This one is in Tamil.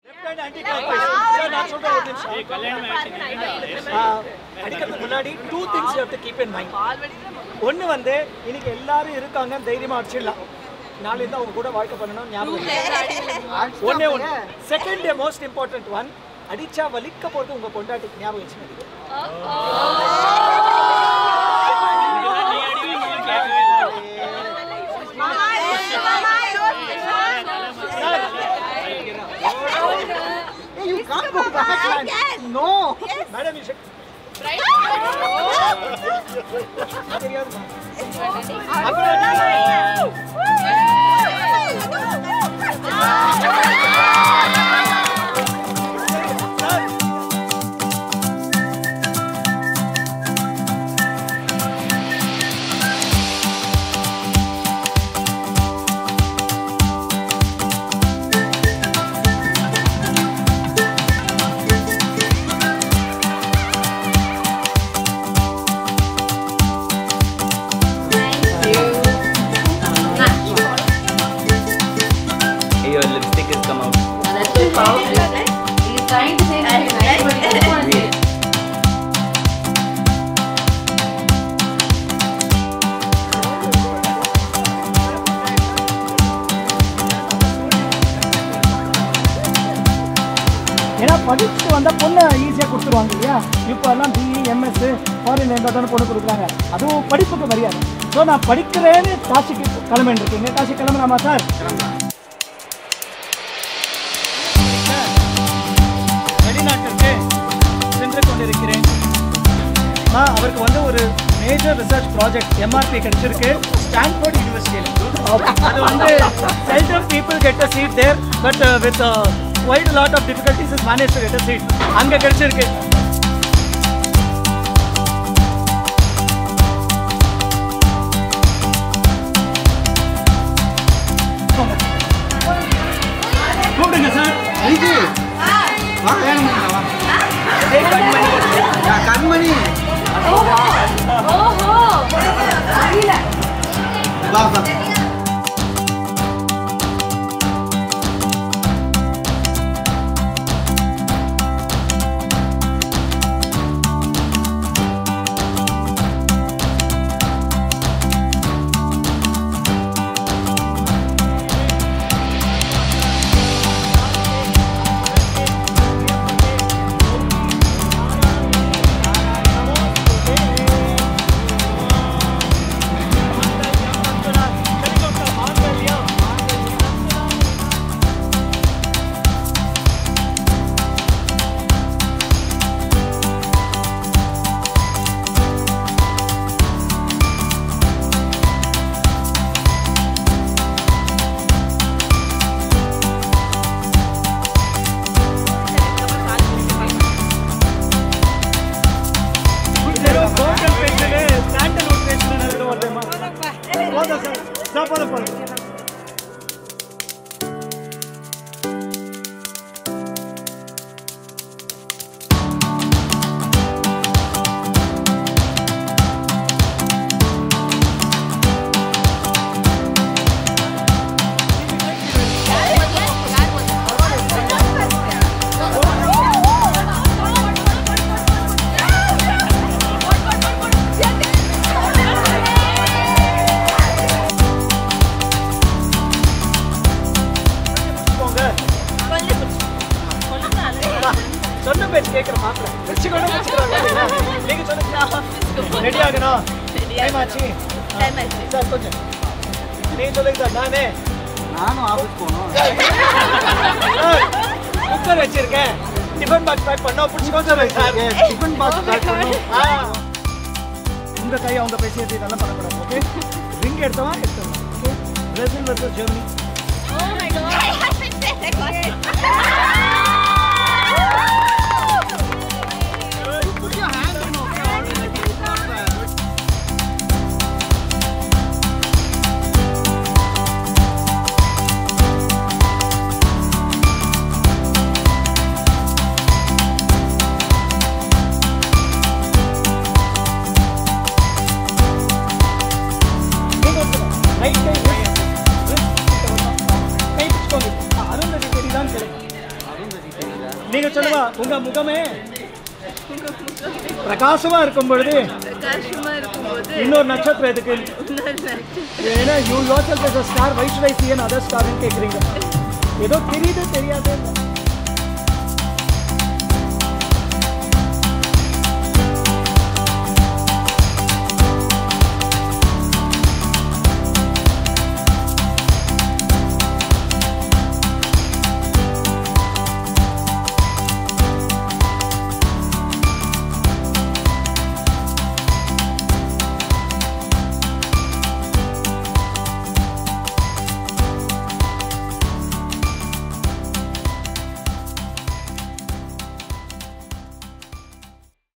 அடிக்கிறதுக்கு முன்னாடி two things you have to keep in mind ஒன்று வந்து இன்னைக்கு எல்லாரும் இருக்காங்க தைரியமா அடிச்சிடலாம் நாளைக்கு அவங்க கூட வாழ்க்கை பண்ணணும் ஞாபகம் ஒன்னே ஒன்று செகண்ட் மோஸ்ட் இம்பார்ட்டன்ட் ஒன் அடிச்சா வலிக்க போறது உங்க பொண்டாட்டிக்கு ஞாபகம் வச்சுக்கோங்க You can't go back. Yes. No. Madam you தெரியாது Your lipstick has come out. That's so powerful. He's trying to say something nice, but he doesn't want to say it. ஏன்னா படிச்சுட்டு வந்தால் பொண்ணை ஈஸியாக கொடுத்துருவாங்க இல்லையா இப்போ எல்லாம் பிஇ எம்எஸ் ஃபாரின் இருந்தால் தானே பொண்ணு கொடுக்குறாங்க அதுவும் படிப்புக்கு மரியாதை ஸோ நான் படிக்கிறேன்னு காசிக்கு கிளம்பிட்டு இருக்கீங்க காசி கிளம்புறாமா சார் வெளிநாட்டிற்கு சென்று கொண்டிருக்கிறேன் ஆ, அவருக்கு வந்து ஒரு மேஜர் ரிசர்ச் ப்ராஜெக்ட் எம்ஆர்பி கிடைச்சிருக்கு ஸ்டான்ஃபோர்ட் யூனிவர்சிட்டியில் அது வந்து seldom people get a seat there but with white lot of difficulties is manage to get a seat அங்கே கிடைச்சிருக்கு கூப்பிடுங்க சார் இது வா கல்யாணம் பண்ணிக்கலாம் வா கண்மணி வா வா போதும் போதும் போங்க சொன்ன பேச்சு கேட்குற மாப்பிள்ள வச்சுக்கணும் வச்சுக்கிறாங்க நீங்க சொல்லுங்க ரெடி ஆகணும் டைம் ஆச்சு சார் கொஞ்சம் நீங்க சொல்லுங்க சார் நானே நானும் ஆஃபீஸ் போகணும் குக்கர் வச்சிருக்கேன் டிஃபன் பாக்ஸ் பேக் பண்ணோம் பிடிச்சிக்கோ சொல்லுங்க சார் டிஃபன் பாக்ஸ் பேக் பண்ணும் ஆ. உங்க கை அவங்க பேசியது இதெல்லாம் பண்ணக்கூடாது ஓகே ரிங் எடுத்தவா எடுத்தவா okay Brazil versus Germany right கை wrist, wrist கிட்ட வரணும். கை பிடிச்சுக்கோங்க அருந்ததி தேடி தான் கிடைக்கும் நீங்க சொல்லுவா உங்க முகமே பிரகாசமா இருக்கும் பொழுது பிரகாசமா இருக்கும்போது இன்னொரு நட்சத்திரம் எதுக்கு இன்னொரு நட்சத்திரம். ஏன்னா you yourself is star why should I see another ஸ்டார்னு கேக்குறீங்க ஏதோ தெரியுது தெரியாது